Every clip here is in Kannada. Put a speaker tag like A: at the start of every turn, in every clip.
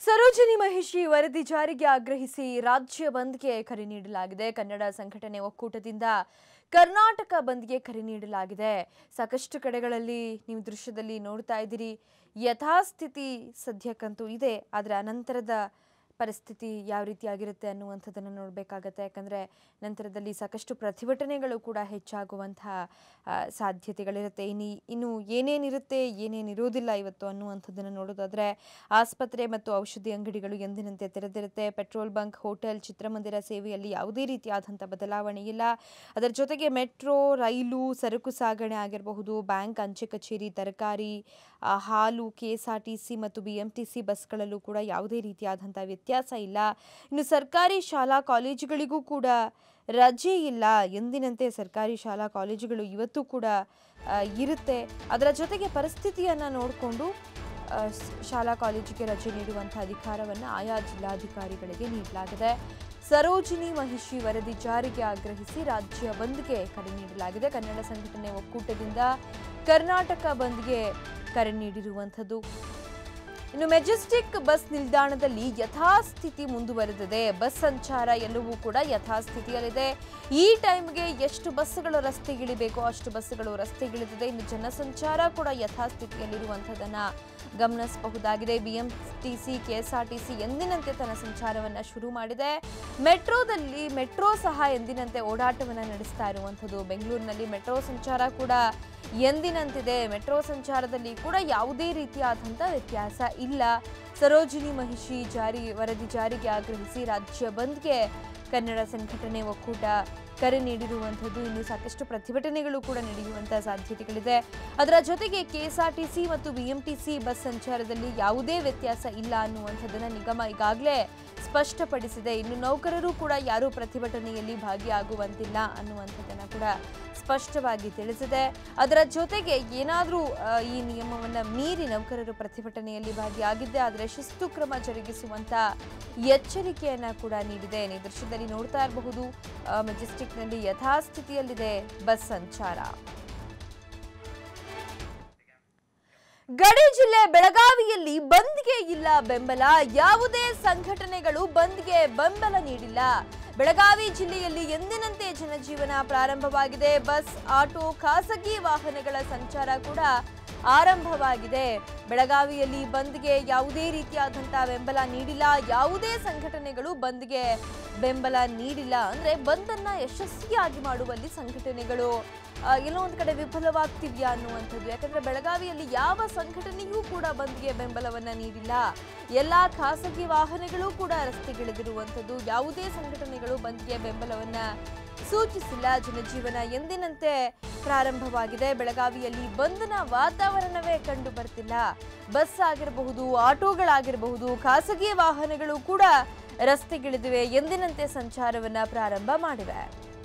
A: ಸರೋಜಿನಿ ಮಹಿಷಿ ವರದಿ ಜಾರಿಗೆ ಆಗ್ರಹಿಸಿ ರಾಜ್ಯ ಬಂದ್ಗೆ ಕರೆ ನೀಡಲಾಗಿದೆ ಕನ್ನಡ ಸಂಘಟನೆ ಒಕ್ಕೂಟದಿಂದ ಕರ್ನಾಟಕ ಬಂದ್ಗೆ ಕರೆ ನೀಡಲಾಗಿದೆ ಸಾಕಷ್ಟು ಕಡೆಗಳಲ್ಲಿ ನೀವು ದೃಶ್ಯದಲ್ಲಿ ನೋಡ್ತಾ ಇದ್ದೀರಿ ಯಥಾಸ್ಥಿತಿ ಸದ್ಯಕ್ಕಂತೂ ಇದೆ ಆದರೆ ಅನಂತರದ ಪರಿಸ್ಥಿತಿ ಯಾವ ರೀತಿಯಾಗಿರುತ್ತೆ ಅನ್ನುವಂಥದ್ದನ್ನು ನೋಡಬೇಕಾಗತ್ತೆ ಯಾಕಂದರೆ ನಂತರದಲ್ಲಿ ಸಾಕಷ್ಟು ಪ್ರತಿಭಟನೆಗಳು ಕೂಡ ಹೆಚ್ಚಾಗುವಂತಹ ಆ, ಸಾಧ್ಯತೆಗಳಿರುತ್ತೆ ಇನ್ನು ಇನ್ನು ಏನೇನಿರುತ್ತೆ ಏನೇನಿರೋದಿಲ್ಲ ಇವತ್ತು ಅನ್ನುವಂಥದ್ದನ್ನು ನೋಡೋದಾದರೆ ಆಸ್ಪತ್ರೆ ಮತ್ತು ಔಷಧಿ ಅಂಗಡಿಗಳು ಎಂದಿನಂತೆ ತೆರೆದಿರುತ್ತೆ ಪೆಟ್ರೋಲ್ ಬಂಕ್ ಹೋಟೆಲ್ ಚಿತ್ರಮಂದಿರ ಸೇವೆಯಲ್ಲಿ ಯಾವುದೇ ರೀತಿಯಾದಂಥ ಬದಲಾವಣೆ ಇಲ್ಲ ಅದರ ಜೊತೆಗೆ ಮೆಟ್ರೋ ರೈಲು ಸರಕು ಸಾಗಣೆ ಆಗಿರಬಹುದು ಬ್ಯಾಂಕ್ ಅಂಚೆ ಕಚೇರಿ ತರಕಾರಿ ಆ, ಹಾಲು K S R T C ಮತ್ತು ಬಿ ಎಂ ಟಿ ಸಿ ಬಸ್ಗಳಲ್ಲೂ ಕೂಡ ಯಾವುದೇ ರೀತಿಯಾದಂಥ ವ್ಯತ್ಯಾಸ ಇಲ್ಲ ಇನ್ನು ಸರ್ಕಾರಿ ಶಾಲಾ ಕಾಲೇಜುಗಳಿಗೂ ಕೂಡ ರಜೆ ಇಲ್ಲ ಎಂದಿನಂತೆ ಸರ್ಕಾರಿ ಶಾಲಾ ಕಾಲೇಜುಗಳು ಇವತ್ತು ಕೂಡ ಆ, ಇರುತ್ತೆ ಅದರ ಜೊತೆಗೆ ಪರಿಸ್ಥಿತಿಯನ್ನು ನೋಡಿಕೊಂಡು ಶಾಲಾ ಕಾಲೇಜಿಗೆ ರಜೆ ನೀಡುವಂಥ ಅಧಿಕಾರವನ್ನು ಆಯಾ ಜಿಲ್ಲಾಧಿಕಾರಿಗಳಿಗೆ ನೀಡಲಾಗಿದೆ ಸರೋಜಿನಿ ಮಹಿಷಿ ವರದಿ ಜಾರಿಗೆ ಆಗ್ರಹಿಸಿ ರಾಜ್ಯ ಬಂದ್ಗೆ ಕರೆ ನೀಡಲಾಗಿದೆ ಕನ್ನಡ ಸಂಘಟನೆ ಒಕ್ಕೂಟದಿಂದ ಕರ್ನಾಟಕ ಬಂದ್ಗೆ ಕರೆ ನೀಡಿರುವಂಥದ್ದು ಇನ್ನು ಮೆಜೆಸ್ಟಿಕ್ ಬಸ್ ನಿಲ್ದಾಣದಲ್ಲಿ ಯಥಾಸ್ಥಿತಿ ಮುಂದುವರೆದಿದೆ ಬಸ್ ಸಂಚಾರ ಎಲ್ಲವೂ ಕೂಡ ಯಥಾಸ್ಥಿತಿಯಲ್ಲಿದೆ ಈ ಟೈಮ್ಗೆ ಎಷ್ಟು ಬಸ್ಸುಗಳು ರಸ್ತೆಗಿಳಿಬೇಕೋ ಅಷ್ಟು ಬಸ್ಸುಗಳು ರಸ್ತೆಗಿಳಿದಿದೆ ಇನ್ನು ಜನಸಂಚಾರ ಕೂಡ ಯಥಾಸ್ಥಿತಿಯಲ್ಲಿರುವಂಥದ್ದನ್ನ ಗಮನಿಸಬಹುದಾಗಿದೆ ಬಿಎಂಟಿಸಿ ಕೆಎಸ್ಆರ್ಟಿಸಿ ಎಂದಿನಂತೆ ತನ್ನ ಸಂಚಾರವನ್ನ ಶುರು ಮಾಡಿದೆ ಮೆಟ್ರೋದಲ್ಲಿ ಮೆಟ್ರೋ ಸಹ ಎಂದಿನಂತೆ ಓಡಾಟವನ್ನ ನಡೆಸ್ತಾ ಇರುವಂಥದ್ದು ಬೆಂಗಳೂರಿನಲ್ಲಿ ಮೆಟ್ರೋ ಸಂಚಾರ ಕೂಡ ಎಂದಿನಂತಿದೆ ಮೆಟ್ರೋ ಸಂಚಾರದಲ್ಲಿ ಕೂಡ ಯಾವುದೇ ರೀತಿಯಾದಂಥ ವ್ಯತ್ಯಾಸ ಇಲ್ಲ ಸರೋಜಿನಿ ಮಹಿಷಿ ಜಾರಿ ವರದಿ ಜಾರಿಗೆ ಆಗ್ರಹಿಸಿ ರಾಜ್ಯ ಬಂದ್ಗೆ ಕನ್ನಡ ಸಂಘಟನೆ ಒಕ್ಕೂಟ ಕರೆ ನೀಡಿರುವಂಥದ್ದು ಇನ್ನು ಸಾಕಷ್ಟು ಪ್ರತಿಭಟನೆಗಳು ಕೂಡ ನಡೆಯುವಂತಹ ಸಾಧ್ಯತೆಗಳಿದೆ ಅದರ ಜೊತೆಗೆ ಕೆಎಸ್ಆರ್ಟಿಸಿ ಮತ್ತು ಬಿಎಂಟಿಸಿ ಬಸ್ ಸಂಚಾರದಲ್ಲಿ ಯಾವುದೇ ವ್ಯತ್ಯಾಸ ಇಲ್ಲ ಅನ್ನುವಂಥದ್ದನ್ನು ನಿಗಮ ಈಗಾಗಲೇ ಸ್ಪಷ್ಟಪಡಿಸಿದೆ ಇನ್ನು ನೌಕರರು ಕೂಡ ಯಾರೂ ಪ್ರತಿಭಟನೆಯಲ್ಲಿ ಭಾಗಿಯಾಗುವಂತಿಲ್ಲ ಅನ್ನುವಂಥದ್ದನ್ನು ಕೂಡ ಸ್ಪಷ್ಟವಾಗಿ ತಿಳಿಸಿದೆ ಅದರ ಜೊತೆಗೆ ಏನಾದರೂ ಈ ನಿಯಮವನ್ನು ಮೀರಿ ನೌಕರರು ಪ್ರತಿಭಟನೆಯಲ್ಲಿ ಭಾಗಿಯಾಗಿದ್ದೆ ಆದರೆ ಶಿಸ್ತು ಕ್ರಮ ಜರುಗಿಸುವಂತ ಎಚ್ಚರಿಕೆಯನ್ನ ಕೂಡ ನೀಡಿದೆ ನೀವು ದೃಶ್ಯದಲ್ಲಿ ನೋಡ್ತಾ ಇರಬಹುದು ಆ, ಮೆಜೆಸ್ಟಿಕ್ನಲ್ಲಿ ಯಥಾಸ್ಥಿತಿಯಲ್ಲಿದೆ ಬಸ್ ಸಂಚಾರ ಗಡಿ ಜಿಲ್ಲೆ ಬೆಳಗಾವಿಯಲ್ಲಿ ಬಂದ್ಗೆ ಇಲ್ಲ ಬೆಂಬಲ ಯಾವುದೇ ಸಂಘಟನೆಗಳು ಬಂದ್ಗೆ ಬೆಂಬಲ ನೀಡಿಲ್ಲ ಬೆಳಗಾವಿ ಜಿಲ್ಲೆಯಲ್ಲಿ ಎಂದಿನಂತೆ ಜನಜೀವನ ಪ್ರಾರಂಭವಾಗಿದೆ ಬಸ್ ಆಟೋ ಖಾಸಗಿ ವಾಹನಗಳ ಸಂಚಾರ ಕೂಡ ಆರಂಭವಾಗಿದೆ ಬೆಳಗಾವಿಯಲ್ಲಿ ಬಂದ್ಗೆ ಯಾವುದೇ ರೀತಿಯಾದಂತಹ ಬೆಂಬಲ ನೀಡಿಲ್ಲ ಯಾವುದೇ ಸಂಘಟನೆಗಳು ಬಂದ್ಗೆ ಬೆಂಬಲ ನೀಡಿಲ್ಲ ಅಂದ್ರೆ ಬಂದನ್ನ ಯಶಸ್ವಿಯಾಗಿ ಮಾಡುವಲ್ಲಿ ಸಂಘಟನೆಗಳು ಆ, ಎಲ್ಲೋ ಒಂದು ಕಡೆ ವಿಫಲವಾಗ್ತಿದ್ಯಾ ಅನ್ನುವಂಥದ್ದು ಯಾಕಂದ್ರೆ ಬೆಳಗಾವಿಯಲ್ಲಿ ಯಾವ ಸಂಘಟನೆಯೂ ಕೂಡ ಬಂದ್ಗೆ ಬೆಂಬಲವನ್ನ ನೀಡಿಲ್ಲ ಎಲ್ಲಾ ಖಾಸಗಿ ವಾಹನಗಳು ಕೂಡ ರಸ್ತೆಗಿಳಿದಿರುವಂಥದ್ದು ಯಾವುದೇ ಸಂಘಟನೆಗಳು ಬಂದ್ಗೆ ಬೆಂಬಲವನ್ನ ಸೂಚಿಸಿಲ್ಲ ಜನಜೀವನ ಎಂದಿನಂತೆ ಪ್ರಾರಂಭವಾಗಿದೆ ಬೆಳಗಾವಿಯಲ್ಲಿ ಬಂಧನ ವಾತಾವರಣವೇ ಕಂಡು ಬರ್ತಿಲ್ಲ ಬಸ್ ಆಗಿರಬಹುದು ಆಟೋಗಳಾಗಿರಬಹುದು ಖಾಸಗಿ ವಾಹನಗಳು ಕೂಡ ರಸ್ತೆಗಿಳಿದಿವೆ ಎಂದಿನಂತೆ ಸಂಚಾರವನ್ನ ಪ್ರಾರಂಭ ಮಾಡಿವೆ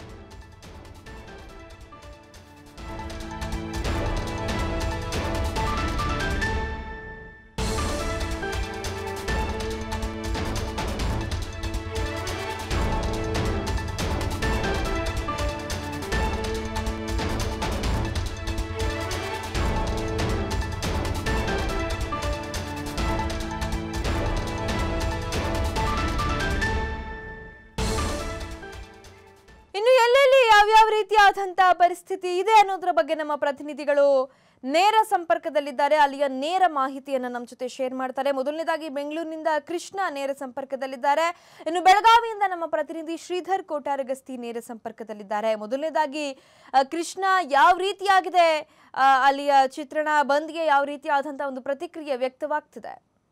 A: ಇನ್ನು ಎಲ್ಲೆಲ್ಲಿ ಯಾವ್ಯಾವ ರೀತಿಯಾದಂಥ ಪರಿಸ್ಥಿತಿ ಇದೆ ಅನ್ನೋದ್ರ ಬಗ್ಗೆ ನಮ್ಮ ಪ್ರತಿನಿಧಿಗಳು ನೇರ ಸಂಪರ್ಕದಲ್ಲಿದ್ದಾರೆ ಅಲ್ಲಿಯ ನೇರ ಮಾಹಿತಿಯನ್ನು ನಮ್ಮ ಜೊತೆ ಶೇರ್ ಮಾಡ್ತಾರೆ ಮೊದಲನೇದಾಗಿ ಬೆಂಗಳೂರಿನಿಂದ ಕೃಷ್ಣ ನೇರ ಸಂಪರ್ಕದಲ್ಲಿದ್ದಾರೆ ಇನ್ನು ಬೆಳಗಾವಿಯಿಂದ ನಮ್ಮ ಪ್ರತಿನಿಧಿ ಶ್ರೀಧರ್ ಕೋಟಾರಗಸ್ತಿ ನೇರ ಸಂಪರ್ಕದಲ್ಲಿದ್ದಾರೆ ಮೊದಲನೇದಾಗಿ ಆ, ಕೃಷ್ಣ ಯಾವ ರೀತಿಯಾಗಿದೆ ಆ, ಅಲ್ಲಿಯ ಚಿತ್ರಣ ಬಂದ್ಗೆ ಯಾವ ರೀತಿಯಾದಂಥ ಒಂದು ಪ್ರತಿಕ್ರಿಯೆ ವ್ಯಕ್ತವಾಗ್ತಿದೆ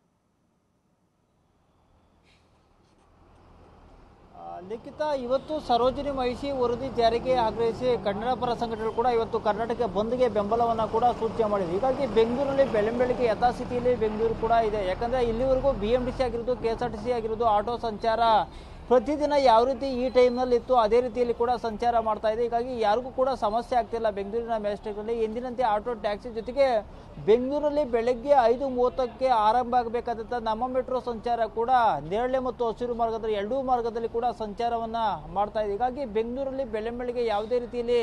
B: ಆ, ಲಿಖಿತ ಇವತ್ತು ಸರೋಜಿನಿ ಮಹಿಷಿ ವರದಿ ಜಾರಿಗೆ ಆಗ್ರಹಿಸಿ ಕನ್ನಡ ಪರ ಸಂಘಟನೆಗಳು ಕೂಡ ಇವತ್ತು ಕರ್ನಾಟಕ ಬಂದ್ಗೆ ಬೆಂಬಲವನ್ನು ಕೂಡ ಸೂಚನೆ ಮಾಡಿದೆ ಹೀಗಾಗಿ ಬೆಂಗಳೂರಲ್ಲಿ ಬೆಳಂಬೆಳಗ್ಗೆ ಯಥಾಸ್ಥಿತಿಯಲ್ಲಿ ಬೆಂಗಳೂರು ಕೂಡ ಇದೆ ಯಾಕಂದ್ರೆ ಇಲ್ಲಿವರೆಗೂ ಬಿ ಎಂ ಟಿ ಸಿ ಆಗಿರೋದು K S R T C ಆಗಿರೋದು ಆಟೋ ಸಂಚಾರ ಪ್ರತಿದಿನ ಯಾವ ರೀತಿ ಈ ಟೈಮ್ನಲ್ಲಿ ಇತ್ತು ಅದೇ ರೀತಿಯಲ್ಲಿ ಕೂಡ ಸಂಚಾರ ಮಾಡ್ತಾ ಇದೆ ಹೀಗಾಗಿ ಯಾರಿಗೂ ಕೂಡ ಸಮಸ್ಯೆ ಆಗ್ತಿಲ್ಲ ಬೆಂಗಳೂರಿನ ಮೆಜೆಸ್ಟಿಕ್ನಲ್ಲಿ ಎಂದಿನಂತೆ ಆಟೋ ಟ್ಯಾಕ್ಸಿ ಜೊತೆಗೆ ಬೆಂಗಳೂರಲ್ಲಿ ಬೆಳಗ್ಗೆ ಐದು ಮೂವತ್ತಕ್ಕೆ ಆರಂಭ ಆಗಬೇಕಾದಂಥ ನಮ್ಮ ಮೆಟ್ರೋ ಸಂಚಾರ ಕೂಡ ನೇರಳೆ ಮತ್ತು ಹಸಿರು ಮಾರ್ಗದಲ್ಲಿ ಎರಡೂ ಮಾರ್ಗದಲ್ಲಿ ಕೂಡ ಸಂಚಾರವನ್ನ ಮಾಡ್ತಾ ಇದೆ ಹೀಗಾಗಿ ಬೆಂಗಳೂರಲ್ಲಿ ಬೆಳಂಬೆಳಗ್ಗೆ ಯಾವುದೇ ರೀತಿಯಲ್ಲಿ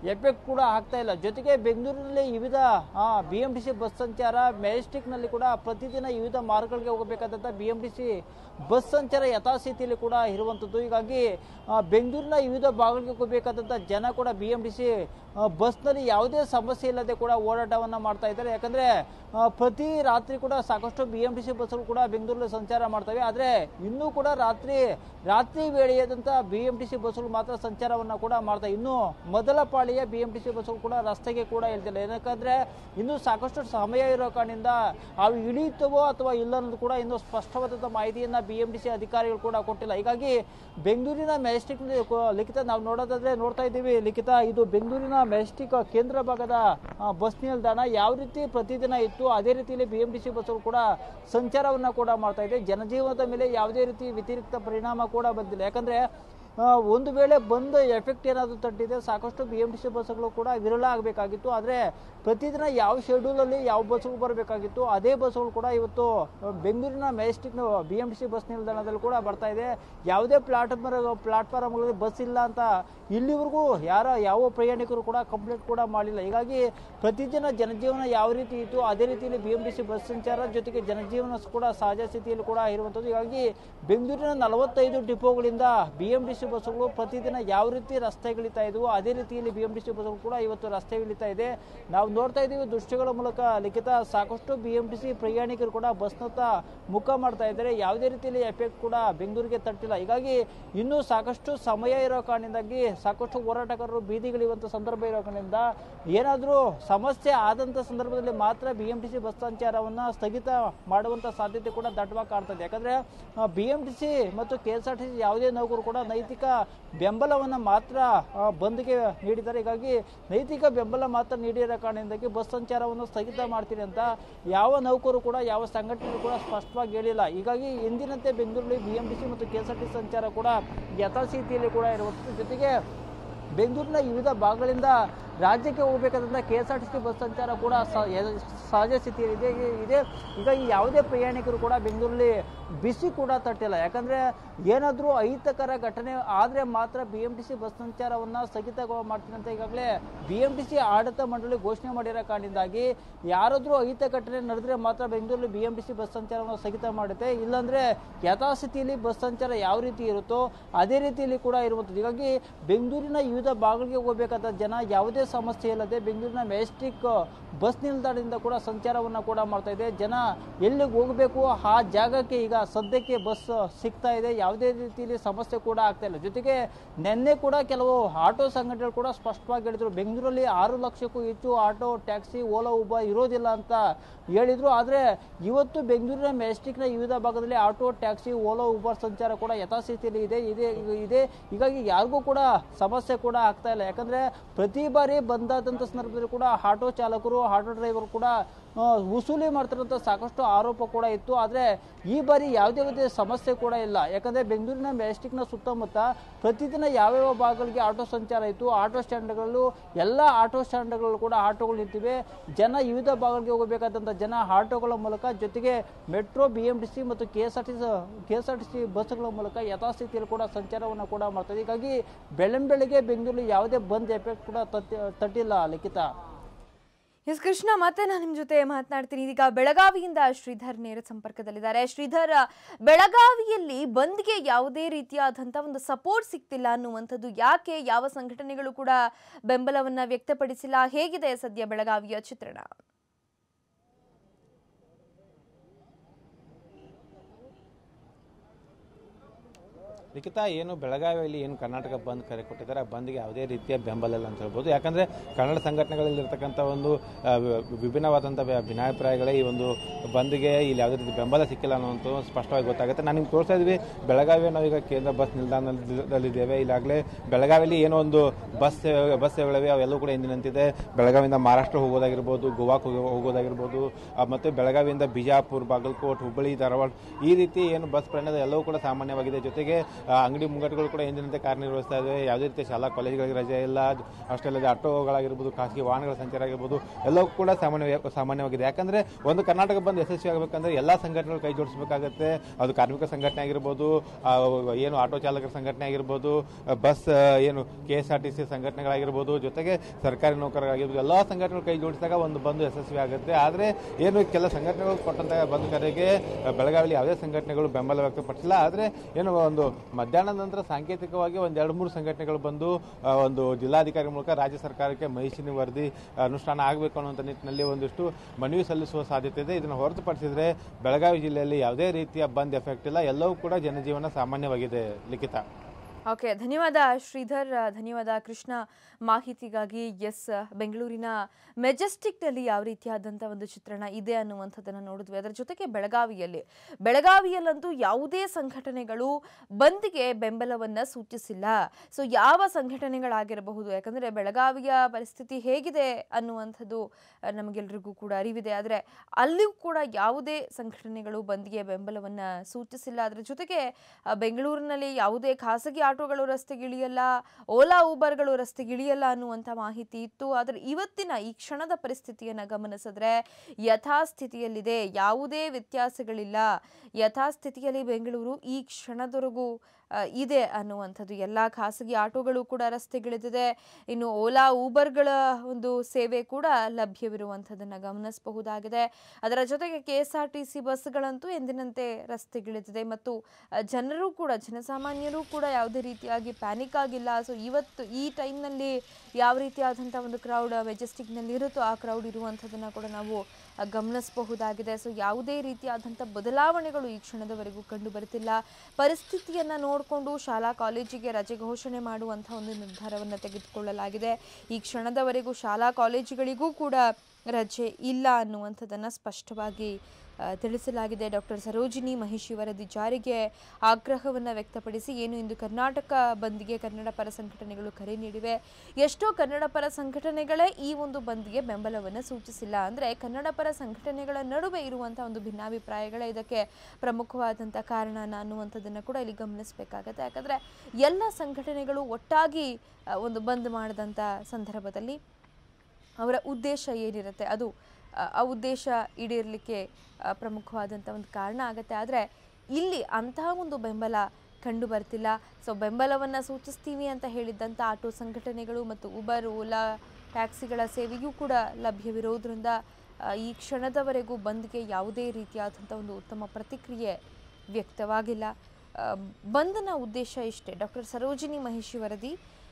B: ಎಫೆಕ್ಟ್ ಕೂಡ ಆಗ್ತಾ ಇಲ್ಲ ಜೊತೆಗೆ ಬೆಂಗಳೂರಿನಲ್ಲಿ ವಿವಿಧ B M T C bus ಸಂಚಾರ ಮೆಜೆಸ್ಟಿಕ್ನಲ್ಲಿ ಕೂಡ ಪ್ರತಿದಿನ ವಿವಿಧ ಮಾರ್ಗಗಳಿಗೆ ಹೋಗಬೇಕಾದಂಥ B M T C bus ಸಂಚಾರ ಯಥಾಸ್ಥಿತಿಯಲ್ಲಿ ಕೂಡ ಇರುವಂಥದ್ದು ಹೀಗಾಗಿ ಆ, ಬೆಂಗಳೂರಿನ ವಿವಿಧ ಭಾಗಗಳಿಗೆ ಹೋಗಬೇಕಾದಂಥ ಜನ ಕೂಡ ಬಿ ಎಂ ಟಿ ಸಿ ಬಸ್ನಲ್ಲಿ ಯಾವುದೇ ಸಮಸ್ಯೆ ಇಲ್ಲದೆ ಕೂಡ ಓಡಾಟವನ್ನು ಮಾಡ್ತಾ ಇದ್ದಾರೆ ಯಾಕಂದ್ರೆ ಆ, ಪ್ರತಿ ರಾತ್ರಿ ಕೂಡ ಸಾಕಷ್ಟು ಬಿ ಎಂ ಟಿ ಸಿ ಬಸ್ಗಳು ಕೂಡ ಬೆಂಗಳೂರಲ್ಲಿ ಸಂಚಾರ ಮಾಡ್ತವೆ ಆದರೆ ಇನ್ನೂ ಕೂಡ ರಾತ್ರಿ ರಾತ್ರಿ ವೇಳೆಯಾದಂಥ ಬಿ ಎಂ ಟಿ ಸಿ ಬಸ್ಗಳು ಮಾತ್ರ ಸಂಚಾರವನ್ನು ಕೂಡ ಮಾಡ್ತಾ ಇನ್ನು ಮೊದಲ ಪಾಳಿಯ ಬಿ ಎಂ ಟಿ ಸಿ ಬಸ್ಗಳು ಕೂಡ ರಸ್ತೆಗೆ ಕೂಡ ಇಳ್ತಿಲ್ಲ ಯಾಕಂದ್ರೆ ಇನ್ನೂ ಸಾಕಷ್ಟು ಸಮಯ ಇರೋ ಕಾರಣದಿಂದ ಅವು ಇಳಿಯುತ್ತವೋ ಅಥವಾ ಇಲ್ಲ ಅನ್ನೋದು ಕೂಡ ಇನ್ನೂ ಸ್ಪಷ್ಟವಾದಂಥ ಮಾಹಿತಿಯನ್ನ ಬಿ ಎಂ ಟಿ ಸಿ ಅಧಿಕಾರಿಗಳು ಕೂಡ ಕೊಟ್ಟಿಲ್ಲ ಹೀಗಾಗಿ ಬೆಂಗಳೂರಿನ ಮೆಜೆಸ್ಟಿಕ್ ಲಿಖಿತ ನಾವು ನೋಡೋದಾದ್ರೆ ನೋಡ್ತಾ ಇದ್ದೀವಿ ಲಿಖಿತ ಇದು ಬೆಂಗಳೂರಿನ ಮೆಜೆಸ್ಟಿಕ್ ಕೇಂದ್ರ ಭಾಗದ ಆ, ಬಸ್ ನಿಲ್ದಾಣ ಯಾವ ರೀತಿ ಪ್ರತಿದಿನ ಇತ್ತು ಅದೇ ರೀತಿಯಲ್ಲಿ ಬಿ ಎಂ ಟಿ ಸಿ ಬಸ್ಗಳು ಕೂಡ ಸಂಚಾರವನ್ನ ಕೂಡ ಮಾಡ್ತಾ ಇದೆ ಜನಜೀವನದ ಮೇಲೆ ಯಾವುದೇ ರೀತಿ ವ್ಯತಿರಿಕ್ತ ಪರಿಣಾಮ ಕೂಡ ಬಂದಿಲ್ಲ ಯಾಕಂದ್ರೆ ಆ, ಒಂದು ವೇಳೆ ಬಂದ ಎಫೆಕ್ಟ್ ಏನಾದರೂ ತಟ್ಟಿದೆ ಸಾಕಷ್ಟು ಬಿ ಎಂ ಟಿ ಸಿ ಬಸ್ಗಳು ಕೂಡ ವಿರಳ ಆಗಬೇಕಾಗಿತ್ತು ಆದರೆ ಪ್ರತಿದಿನ ಯಾವ ಶೆಡ್ಯೂಲಲ್ಲಿ ಯಾವ ಬಸ್ಗಳು ಬರಬೇಕಾಗಿತ್ತು ಅದೇ ಬಸ್ಗಳು ಕೂಡ ಇವತ್ತು ಆ, ಬೆಂಗಳೂರಿನ Majestic B M T C bus ನಿಲ್ದಾಣದಲ್ಲಿ ಕೂಡ ಬರ್ತಾ ಇದೆ ಯಾವುದೇ ಪ್ಲಾಟ್ಫಾರ್ಮ್ ಪ್ಲಾಟ್ಫಾರ್ಮ್ಗಳಲ್ಲಿ ಬಸ್ ಇಲ್ಲ ಅಂತ ಇಲ್ಲಿವರೆಗೂ ಯಾರ ಯಾವ ಪ್ರಯಾಣಿಕರು ಕೂಡ ಕಂಪ್ಲೇಂಟ್ ಕೂಡ ಮಾಡಿಲ್ಲ ಹೀಗಾಗಿ ಪ್ರತಿದಿನ ಜನಜೀವನ ಯಾವ ರೀತಿ ಇತ್ತು ಅದೇ ರೀತಿಯಲ್ಲಿ B M T C bus ಸಂಚಾರ ಜೊತೆಗೆ ಜನಜೀವನ ಕೂಡ ಸಹಜ ಸ್ಥಿತಿಯಲ್ಲಿ ಕೂಡ ಇರುವಂಥದ್ದು ಹೀಗಾಗಿ ಬೆಂಗಳೂರಿನ ನಲವತ್ತೈದು ಡಿಪೋಗಳಿಂದ ಬಿ ಎಂ ಟಿ ಸಿ ಬಸ್ಸುಗಳು ಪ್ರತಿದಿನ ಯಾವ ರೀತಿ ರಸ್ತೆಗಿಳಿತಾ ಇದ್ವು ಅದೇ ರೀತಿಯಲ್ಲಿ ಬಿ ಎಂ ಟಿ ಸಿ ಬಸ್ಸುಗಳು ಕೂಡ ಇವತ್ತು ರಸ್ತೆ ಇಳಿತಾ ಇದೆ ನಾವು ನೋಡ್ತಾ ಇದ್ದೀವಿ ದೃಶ್ಯಗಳ ಮೂಲಕ ಲಿಖಿತ ಸಾಕಷ್ಟು ಬಿ ಎಂ ಟಿ ಸಿ ಪ್ರಯಾಣಿಕರು ಕೂಡ ಬಸ್ನತ್ತ ಮುಖ ಮಾಡ್ತಾ ಇದ್ದಾರೆ ಯಾವುದೇ ರೀತಿಯಲ್ಲಿ ಎಫೆಕ್ಟ್ ಕೂಡ ಬೆಂಗಳೂರಿಗೆ ತಟ್ಟಿಲ್ಲ ಹೀಗಾಗಿ ಇನ್ನೂ ಸಾಕಷ್ಟು ಸಮಯ ಇರೋ ಕಾರಣದಿಂದಾಗಿ ಸಾಕಷ್ಟು ಹೋರಾಟಗಾರರು ಬೀದಿಗಿಳಿಯುವಂಥ ಸಂದರ್ಭ ಇರೋ ಕಾರಣದಿಂದ ಏನಾದರೂ ಸಮಸ್ಯೆ ಆದಂಥ ಸಂದರ್ಭದಲ್ಲಿ ಮಾತ್ರ B M T C bus ಸಂಚಾರವನ್ನು ಸ್ಥಗಿತ ಮಾಡುವಂಥ ಸಾಧ್ಯತೆ ಕೂಡ ದಟ್ಟವಾಗಿ ಕಾಡ್ತದೆ ಯಾಕಂದರೆ ಬಿ ಎಂ ಟಿ ಸಿ ಮತ್ತು K S R T C ಯಾವುದೇ ನೌಕರು ಕೂಡ ನೈತಿಕ ಬೆಂಬಲವನ್ನು ಮಾತ್ರ ಆ, ಬಂದ್ಗೆ ನೀಡಿದ್ದಾರೆ ಹೀಗಾಗಿ ನೈತಿಕ ಬೆಂಬಲ ಮಾತ್ರ ನೀಡಿರೋ ಕಾರಣದಿಂದಾಗಿ ಬಸ್ ಸಂಚಾರವನ್ನು ಸ್ಥಗಿತ ಮಾಡ್ತೀನಿ ಅಂತ ಯಾವ ನೌಕರು ಕೂಡ ಯಾವ ಸಂಘಟನೆ ಕೂಡ ಸ್ಪಷ್ಟವಾಗಿ ಹೇಳಿಲ್ಲ ಹೀಗಾಗಿ ಎಂದಿನಂತೆ ಬೆಂಗಳೂರಲ್ಲಿ ಬಿ ಎಂ ಟಿ ಸಿ ಮತ್ತು K S R T C ಸಂಚಾರ ಕೂಡ ಯಥಾಸ್ಥಿತಿಯಲ್ಲಿ ಕೂಡ ಇರುವಂಥದ್ದು ಜೊತೆಗೆ ಬೆಂಗಳೂರಿನ ವಿವಿಧ ಭಾಗಗಳಿಂದ ರಾಜ್ಯಕ್ಕೆ ಹೋಗಬೇಕಾದಂಥ K S R T C bus ಸಂಚಾರ ಕೂಡ ಸ- ಯ- ಸಹಜ ಸ್ಥಿತಿಯಲ್ಲಿದೆ ಈ- ಇದೆ ಹೀಗಾಗಿ ಯಾವುದೇ ಪ್ರಯಾಣಿಕರು ಕೂಡ ಬೆಂಗಳೂರಲ್ಲಿ ಬಿಸಿ ಕೂಡ ತಟ್ಟಿಲ್ಲ ಯಾಕಂದ್ರೆ ಏನಾದರೂ ಅಹಿತಕರ ಘಟನೆ ಆದರೆ ಮಾತ್ರ B M T C bus ಸಂಚಾರವನ್ನು ಸ್ಥಗಿತ ಮಾಡ್ತೀನಿ ಅಂತ ಈಗಾಗಲೇ ಬಿ ಎಂ ಟಿ ಸಿ ಆಡಳಿತ ಮಂಡಳಿ ಘೋಷಣೆ ಮಾಡಿರೋ ಕಾರಣದಿಂದಾಗಿ ಯಾರಾದರೂ ಅಹಿತ ಘಟನೆ ನಡೆದ್ರೆ ಮಾತ್ರ ಬೆಂಗಳೂರಲ್ಲಿ B M T C bus ಸಂಚಾರವನ್ನು ಸ್ಥಗಿತ ಮಾಡುತ್ತೆ ಇಲ್ಲಾಂದ್ರೆ ಯಥಾಸ್ಥಿತಿಯಲ್ಲಿ ಬಸ್ ಸಂಚಾರ ಯಾವ ರೀತಿ ಇರುತ್ತೋ ಅದೇ ರೀತಿಯಲ್ಲಿ ಕೂಡ ಇರುವಂಥದ್ದು ಹೀಗಾಗಿ ಬೆಂಗಳೂರಿನ ವಿವಿಧ ಭಾಗಗಳಿಗೆ ಹೋಗಬೇಕಾದ ಜನ ಯಾವುದೇ ಸಮಸ್ಯೆ ಇಲ್ಲದೆ ಬೆಂಗಳೂರಿನ ಮೆಜೆಸ್ಟಿಕ್ ಬಸ್ ನಿಲ್ದಾಣದಿಂದ ಕೂಡ ಸಂಚಾರವನ್ನು ಕೂಡ ಮಾಡ್ತಾ ಇದೆ ಜನ ಎಲ್ಲಿಗೆ ಹೋಗಬೇಕು ಆ ಜಾಗಕ್ಕೆ ಈಗ ಸದ್ಯಕ್ಕೆ ಬಸ್ ಸಿಗ್ತಾ ಇದೆ ಯಾವುದೇ ರೀತಿಯಲ್ಲಿ ಸಮಸ್ಯೆ ಕೂಡ ಆಗ್ತಾ ಇಲ್ಲ ಜೊತೆಗೆ ನಿನ್ನೆ ಕೂಡ ಕೆಲವು ಆಟೋ ಸಂಘಟನೆಗಳು ಕೂಡ ಸ್ಪಷ್ಟವಾಗಿ ಹೇಳಿದ್ರು ಬೆಂಗಳೂರಲ್ಲಿ ಆರು ಲಕ್ಷಕ್ಕೂ ಹೆಚ್ಚು ಆಟೋ ಟ್ಯಾಕ್ಸಿ ಓಲಾ ಉಬ ಇರೋದಿಲ್ಲ ಅಂತ ಹೇಳಿದ್ರು ಆದರೆ ಇವತ್ತು ಬೆಂಗಳೂರಿನ ಮೆಜೆಸ್ಟಿಕ್ನ ವಿವಿಧ ಭಾಗದಲ್ಲಿ ಆಟೋ ಟ್ಯಾಕ್ಸಿ ಓಲಾ ಉಬರ್ ಸಂಚಾರ ಕೂಡ ಯಥಾಸ್ಥಿತಿಯಲ್ಲಿ ಇದೆ ಇದೆ ಇದೆ ಹೀಗಾಗಿ ಯಾರಿಗೂ ಕೂಡ ಸಮಸ್ಯೆ ಕೂಡ ಆಗ್ತಾ ಇಲ್ಲ ಯಾಕಂದ್ರೆ ಪ್ರತಿ ಬಾರಿ ಬಂದಾದಂಥ ಸಂದರ್ಭದಲ್ಲಿ ಕೂಡ ಆಟೋ ಚಾಲಕರು ಆಟೋ ಡ್ರೈವರ್ ಕೂಡ ಆ, ವಸೂಲಿ ಮಾಡ್ತಿರೋಂಥ ಸಾಕಷ್ಟು ಆರೋಪ ಕೂಡ ಇತ್ತು ಆದರೆ ಈ ಬಾರಿ ಯಾವುದೇ ಯಾವುದೇ ಸಮಸ್ಯೆ ಕೂಡ ಇಲ್ಲ ಯಾಕಂದರೆ ಬೆಂಗಳೂರಿನ ಮೆಜೆಸ್ಟಿಕ್ನ ಸುತ್ತಮುತ್ತ ಪ್ರತಿದಿನ ಯಾವ್ಯಾವ ಭಾಗಗಳಿಗೆ ಆಟೋ ಸಂಚಾರ ಇತ್ತು ಆಟೋ ಸ್ಟ್ಯಾಂಡ್ಗಳು ಎಲ್ಲ ಆಟೋ ಸ್ಟ್ಯಾಂಡ್ಗಳು ಕೂಡ ಆಟೋಗಳು ನಿಂತಿವೆ ಜನ ವಿವಿಧ ಭಾಗಗಳಿಗೆ ಹೋಗಬೇಕಾದಂಥ ಜನ ಆಟೋಗಳ ಮೂಲಕ ಜೊತೆಗೆ metro B M T C ಮತ್ತು K S R T C K S R T C ಬಸ್ಗಳ ಮೂಲಕ ಯಥಾಸ್ಥಿತಿಯಲ್ಲಿ ಕೂಡ ಸಂಚಾರವನ್ನು ಕೂಡ ಮಾಡ್ತದೆ ಹೀಗಾಗಿ ಬೆಳ್ಳಂಬೆಳಿಗ್ಗೆ ಬೆಂಗಳೂರಲ್ಲಿ ಯಾವುದೇ ಬಂದ್ ಎಫೆಕ್ಟ್ ಕೂಡ ತಟ್ಟಿ ತಟ್ಟಿಲ್ಲ ಲಿಖಿತ
A: ಎಸ್ ಕೃಷ್ಣ ಮತ್ತೆ ನಾನು ನಿಮ್ಮ ಜೊತೆ ಮಾತನಾಡ್ತೀನಿ ಇದೀಗ ಬೆಳಗಾವಿಯಿಂದ ಶ್ರೀಧರ್ ನೇರ ಸಂಪರ್ಕದಲ್ಲಿದ್ದಾರೆ ಶ್ರೀಧರ್ ಬೆಳಗಾವಿಯಲ್ಲಿ ಬಂದ್ಗೆ ಯಾವುದೇ ರೀತಿಯಾದಂಥ ಒಂದು ಸಪೋರ್ಟ್ ಸಿಗ್ತಿಲ್ಲ ಅನ್ನುವಂಥದ್ದು ಯಾಕೆ ಯಾವ ಸಂಘಟನೆಗಳು ಕೂಡ ಬೆಂಬಲವನ್ನ ವ್ಯಕ್ತಪಡಿಸಿಲ್ಲ ಹೇಗಿದೆ ಸದ್ಯ ಬೆಳಗಾವಿಯ ಚಿತ್ರಣ
C: ಲಿಖಿತ ಏನು ಬೆಳಗಾವಿಯಲ್ಲಿ ಏನು ಕರ್ನಾಟಕ ಬಂದ್ ಕರೆ ಕೊಟ್ಟಿದ್ದಾರೆ ಆ ಬಂದ್ಗೆ ಯಾವುದೇ ರೀತಿಯ ಬೆಂಬಲ ಇಲ್ಲ ಅಂತ ಹೇಳ್ಬೋದು ಯಾಕಂದ್ರೆ ಕನ್ನಡ ಸಂಘಟನೆಗಳಲ್ಲಿ ಇರ್ತಕ್ಕಂಥ ಒಂದು ಆ, ವಿ- ವಿಭಿನ್ನವಾದಂಥ ವಿ- ಭಿನ್ನಾಭಿಪ್ರಾಯಗಳೇ ಈ ಒಂದು ಬಂದ್ಗೆ ಇಲ್ಲಿ ಯಾವುದೇ ರೀತಿ ಬೆಂಬಲ ಸಿಕ್ಕಿಲ್ಲ ಅನ್ನೋಂಥ ಸ್ಪಷ್ಟವಾಗಿ ಗೊತ್ತಾಗುತ್ತೆ ನಾನು ನಿಮ್ಗೆ ತೋರಿಸ್ತಾ ಇದ್ವಿ ಬೆಳಗಾವಿ ನಾವೀಗ ಕೇಂದ್ರ ಬಸ್ ನಿಲ್ದಾಣದಲ್ಲಿದ್ದೇವೆ ಈಗಾಗಲೇ ಬೆಳಗಾವಿಯಲ್ಲಿ ಏನೋ ಒಂದು ಬಸ್ ಸೇವೆ- ಬಸ್ ಸೇವೆಗಳಿವೆ ಅವೆಲ್ಲವೂ ಕೂಡ ಎಂದಿನಂತಿದೆ ಬೆಳಗಾವಿಯಿಂದ ಮಹಾರಾಷ್ಟ್ರ ಹೋಗೋದಾಗಿರ್ಬೋದು ಗೋವಾಕ್ಕೆ ಹೋಗೋ ಹೋಗೋದಾಗಿರ್ಬೋದು ಆ, ಮತ್ತು ಬೆಳಗಾವಿಯಿಂದ ಬಿಜಾಪುರ ಬಾಗಲಕೋಟ್ ಹುಬ್ಬಳ್ಳಿ ಧಾರವಾಡ ಈ ರೀತಿ ಏನು ಬಸ್ ಪ್ರಯಾಣ ಎಲ್ಲವೂ ಕೂಡ ಸಾಮಾನ್ಯವಾಗಿದೆ ಜೊತೆಗೆ ಆ, ಅಂಗಡಿ ಮುಂಗಟ್ಟುಗಳು ಕೂಡ ಎಂದಿನಂತೆ ಕಾರ್ಯನಿರ್ವಹಿಸ್ತಾ ಇವೆ ಯಾವುದೇ ರೀತಿಯ ಶಾಲಾ ಕಾಲೇಜುಗಳಿಗೆ ರಜೆ ಇಲ್ಲ ಅಷ್ಟೇ ಅಲ್ಲದೆ ಆಟೋಗಳಾಗಿರ್ಬೋದು ಖಾಸಗಿ ವಾಹನಗಳ ಸಂಚಾರ ಆಗಿರ್ಬೋದು ಎಲ್ಲವೂ ಕೂಡ ಸಾಮಾನ್ಯ ಸಾಮಾನ್ಯವಾಗಿದೆ ಯಾಕಂದ್ರೆ ಒಂದು ಕರ್ನಾಟಕ ಬಂದ್ ಯಶಸ್ವಿ ಆಗಬೇಕಂದ್ರೆ ಎಲ್ಲ ಸಂಘಟನೆಗಳು ಕೈ ಜೋಡಿಸಬೇಕಾಗತ್ತೆ ಅದು ಕಾರ್ಮಿಕ ಸಂಘಟನೆ ಆಗಿರ್ಬೋದು ಆ, ಏನು ಆಟೋ ಚಾಲಕರ ಸಂಘಟನೆ ಆಗಿರ್ಬೋದು ಆ, ಬಸ್ ಆ, ಏನು K S R T C ಸಂಘಟನೆಗಳಾಗಿರ್ಬೋದು ಜೊತೆಗೆ ಸರ್ಕಾರಿ ನೌಕರರಾಗಿರ್ಬೋದು ಎಲ್ಲ ಸಂಘಟನೆಗಳು ಕೈ ಜೋಡಿಸಿದಾಗ ಒಂದು ಬಂದು ಯಶಸ್ವಿ ಆಗುತ್ತೆ ಆದರೆ ಏನು ಕೆಲ ಸಂಘಟನೆಗಳು ಕೊಟ್ಟಂತಹ ಬಂದ್ ಕರೆಗೆ ಆ, ಬೆಳಗಾವಿಯಲ್ಲಿ ಯಾವುದೇ ಸಂಘಟನೆಗಳು ಬೆಂಬಲ ವ್ಯಕ್ತಪಡಿಸಿಲ್ಲ ಆದರೆ ಏನು ಒಂದು ಮಧ್ಯಾಹ್ನದ ನಂತರ ಸಾಂಕೇತಿಕವಾಗಿ ಒಂದು ಎರಡು ಮೂರು ಸಂಘಟನೆಗಳು ಬಂದು ಆ, ಒಂದು ಜಿಲ್ಲಾಧಿಕಾರಿ ಮೂಲಕ ರಾಜ್ಯ ಸರ್ಕಾರಕ್ಕೆ ಮಹಿಷಿನಿ ವರದಿ ಅನುಷ್ಠಾನ ಆಗಬೇಕು ಅನ್ನುವಂಥ ನಿಟ್ಟಿನಲ್ಲಿ ಒಂದಿಷ್ಟು ಮನವಿ ಸಲ್ಲಿಸುವ ಸಾಧ್ಯತೆ ಇದೆ ಇದನ್ನು ಹೊರತುಪಡಿಸಿದರೆ ಬೆಳಗಾವಿ ಜಿಲ್ಲೆಯಲ್ಲಿ ಯಾವುದೇ ರೀತಿಯ ಬಂದ್ ಎಫೆಕ್ಟ್ ಇಲ್ಲ ಎಲ್ಲವೂ ಕೂಡ ಜನಜೀವನ ಸಾಮಾನ್ಯವಾಗಿದೆ ಲಿಖಿತ
A: ಓಕೆ ಧನ್ಯವಾದ ಶ್ರೀಧರ್ ಧನ್ಯವಾದ ಕೃಷ್ಣ ಮಾಹಿತಿಗಾಗಿ ಎಸ್ ಬೆಂಗಳೂರಿನ ಮೆಜೆಸ್ಟಿಕ್ನಲ್ಲಿ ಯಾವ ರೀತಿಯಾದಂಥ ಒಂದು ಚಿತ್ರಣ ಇದೆ ಅನ್ನುವಂಥದ್ದನ್ನು ನೋಡಿದ್ವಿ ಅದರ ಜೊತೆಗೆ ಬೆಳಗಾವಿಯಲ್ಲಿ ಬೆಳಗಾವಿಯಲ್ಲಂತೂ ಯಾವುದೇ ಸಂಘಟನೆಗಳು ಬಂದ್ಗೆ ಬೆಂಬಲವನ್ನು ಸೂಚಿಸಿಲ್ಲ ಸೊ ಯಾವ ಸಂಘಟನೆಗಳಾಗಿರಬಹುದು ಯಾಕಂದರೆ ಬೆಳಗಾವಿಯ ಪರಿಸ್ಥಿತಿ ಹೇಗಿದೆ ಅನ್ನುವಂಥದ್ದು ಆ, ನಮಗೆಲ್ರಿಗೂ ಕೂಡ ಅರಿವಿದೆ ಆದರೆ ಅಲ್ಲಿಯೂ ಕೂಡ ಯಾವುದೇ ಸಂಘಟನೆಗಳು ಬಂದ್ಗೆ ಬೆಂಬಲವನ್ನು ಸೂಚಿಸಿಲ್ಲ ಅದರ ಜೊತೆಗೆ ಆ, ಬೆಂಗಳೂರಿನಲ್ಲಿ ಯಾವುದೇ ಖಾಸಗಿ ಆಟೋಗಳು ರಸ್ತೆಗಿಳಿಯಲ್ಲ ಓಲಾ ಊಬರ್ಗಳು ರಸ್ತೆಗಿಳಿಯಲ್ಲ ಅನ್ನುವಂಥ ಮಾಹಿತಿ ಇತ್ತು ಆದರೆ ಇವತ್ತಿನ ಈ ಕ್ಷಣದ ಪರಿಸ್ಥಿತಿಯನ್ನು ಗಮನಿಸಿದ್ರೆ ಯಥಾಸ್ಥಿತಿಯಲ್ಲಿದೆ ಯಾವುದೇ ವ್ಯತ್ಯಾಸಗಳಿಲ್ಲ ಯಥಾಸ್ಥಿತಿಯಲ್ಲಿ ಬೆಂಗಳೂರು ಈ ಕ್ಷಣದವರೆಗೂ ಆ, ಇದೆ ಅನ್ನುವಂಥದ್ದು ಎಲ್ಲ ಖಾಸಗಿ ಆಟೋಗಳು ಕೂಡ ರಸ್ತೆಗಿಳಿದಿದೆ ಇನ್ನು ಓಲಾ ಊಬರ್ಗಳ ಒಂದು ಸೇವೆ ಕೂಡ ಲಭ್ಯವಿರುವಂಥದ್ದನ್ನು ಗಮನಿಸಬಹುದಾಗಿದೆ ಅದರ ಜೊತೆಗೆ K S R T C ಬಸ್ಗಳಂತೂ ಎಂದಿನಂತೆ ರಸ್ತೆಗಿಳಿದಿದೆ ಮತ್ತು ಆ, ಜನರು ಕೂಡ ಜನಸಾಮಾನ್ಯರು ಕೂಡ ಯಾವುದೇ ರೀತಿಯಾಗಿ ಪ್ಯಾನಿಕ್ ಆಗಿಲ್ಲ ಸೊ ಇವತ್ತು ಈ ಟೈಮ್ನಲ್ಲಿ ಯಾವ ರೀತಿಯಾದಂಥ ಒಂದು ಕ್ರೌಡ್ ಮೆಜೆಸ್ಟಿಕ್ನಲ್ಲಿ ಇರುತ್ತೋ ಆ ಕ್ರೌಡ್ ಇರುವಂಥದ್ದನ್ನು ಕೂಡ ನಾವು ಆ, ಗಮನಿಸಬಹುದಾಗಿದೆ ಸೊ ಯಾವುದೇ ರೀತಿಯಾದಂಥ ಬದಲಾವಣೆಗಳು ಈ ಕ್ಷಣದವರೆಗೂ ಕಂಡು ಬರ್ತಿಲ್ಲ ಪರಿಸ್ಥಿತಿಯನ್ನು ನೋಡಿಕೊಂಡು ಶಾಲಾ ಕಾಲೇಜಿಗೆ ರಜೆ ಘೋಷಣೆ ಮಾಡುವಂಥ ಒಂದು ನಿರ್ಧಾರವನ್ನು ತೆಗೆದುಕೊಳ್ಳಲಾಗಿದೆ ಈ ಕ್ಷಣದವರೆಗೂ ಶಾಲಾ ಕಾಲೇಜುಗಳಿಗೂ ಕೂಡ ರಜೆ ಇಲ್ಲ ಅನ್ನುವಂಥದ್ದನ್ನು ಸ್ಪಷ್ಟವಾಗಿ ಆ, ತಿಳಿಸಲಾಗಿದೆ ಡಾಕ್ಟರ್ ಸರೋಜಿನಿ ಮಹಿಷಿ ವರದಿ ಜಾರಿಗೆ ಆಗ್ರಹವನ್ನು ವ್ಯಕ್ತಪಡಿಸಿ ಏನು ಇಂದು ಕರ್ನಾಟಕ ಬಂದ್ಗೆ ಕನ್ನಡ ಪರ ಸಂಘಟನೆಗಳು ಕರೆ ನೀಡಿವೆ ಎಷ್ಟೋ ಕನ್ನಡ ಪರ ಸಂಘಟನೆಗಳೇ ಈ ಒಂದು ಬಂದ್ಗೆ ಬೆಂಬಲವನ್ನು ಸೂಚಿಸಿಲ್ಲ ಅಂದರೆ ಕನ್ನಡ ಪರ ಸಂಘಟನೆಗಳ ನಡುವೆ ಇರುವಂಥ ಒಂದು ಭಿನ್ನಾಭಿಪ್ರಾಯಗಳೇ ಇದಕ್ಕೆ ಪ್ರಮುಖವಾದಂಥ ಕಾರಣನ ಅನ್ನುವಂಥದ್ದನ್ನು ಕೂಡ ಇಲ್ಲಿ ಗಮನಿಸಬೇಕಾಗತ್ತೆ ಯಾಕಂದರೆ ಎಲ್ಲ ಸಂಘಟನೆಗಳು ಒಟ್ಟಾಗಿ ಆ, ಒಂದು ಬಂದ್ ಮಾಡಿದಂಥ ಸಂದರ್ಭದಲ್ಲಿ ಅವರ ಉದ್ದೇಶ ಏನಿರುತ್ತೆ ಅದು ಆ, ಆ ಉದ್ದೇಶ ಈಡೇರಲಿಕ್ಕೆ ಆ, ಪ್ರಮುಖವಾದಂಥ ಒಂದು ಕಾರಣ ಆಗುತ್ತೆ ಆದರೆ ಇಲ್ಲಿ ಅಂತಹ ಒಂದು ಬೆಂಬಲ ಕಂಡು ಬರ್ತಿಲ್ಲ ಸೊ ಬೆಂಬಲವನ್ನು ಸೂಚಿಸ್ತೀವಿ ಅಂತ ಹೇಳಿದ್ದಂಥ ಆಟೋ ಸಂಘಟನೆಗಳು ಮತ್ತು ಉಬರ್ ಓಲಾ ಟ್ಯಾಕ್ಸಿಗಳ ಸೇವೆಯೂ ಕೂಡ ಲಭ್ಯವಿರೋದ್ರಿಂದ ಆ, ಈ ಕ್ಷಣದವರೆಗೂ ಬಂದ್ಗೆ ಯಾವುದೇ ರೀತಿಯಾದಂಥ ಒಂದು ಉತ್ತಮ ಪ್ರತಿಕ್ರಿಯೆ ವ್ಯಕ್ತವಾಗಿಲ್ಲ ಆ, ಬಂದ್ನ ಉದ್ದೇಶ ಇಷ್ಟೇ ಡಾಕ್ಟರ್ ಸರೋಜಿನಿ ಮಹಿಷಿ ವರದಿ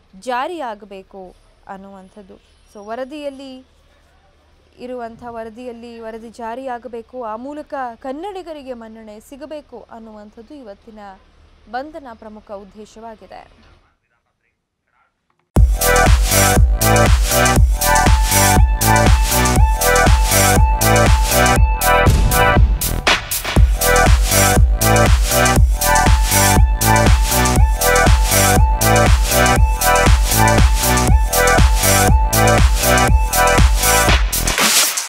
A: ಜಾರಿಯಾಗಬೇಕು ಅನ್ನುವಂಥದ್ದು ಸೊ ವರದಿಯಲ್ಲಿ ಇರುವಂಥ ವರದಿಯಲ್ಲಿ ವರದಿ ಜಾರಿಯಾಗಬೇಕು ಆ ಮೂಲಕ ಕನ್ನಡಿಗರಿಗೆ ಮನ್ನಣೆ ಸಿಗಬೇಕು ಅನ್ನುವಂಥದ್ದು ಇವತ್ತಿನ ಬಂಧನ ಪ್ರಮುಖ ಉದ್ದೇಶವಾಗಿದೆ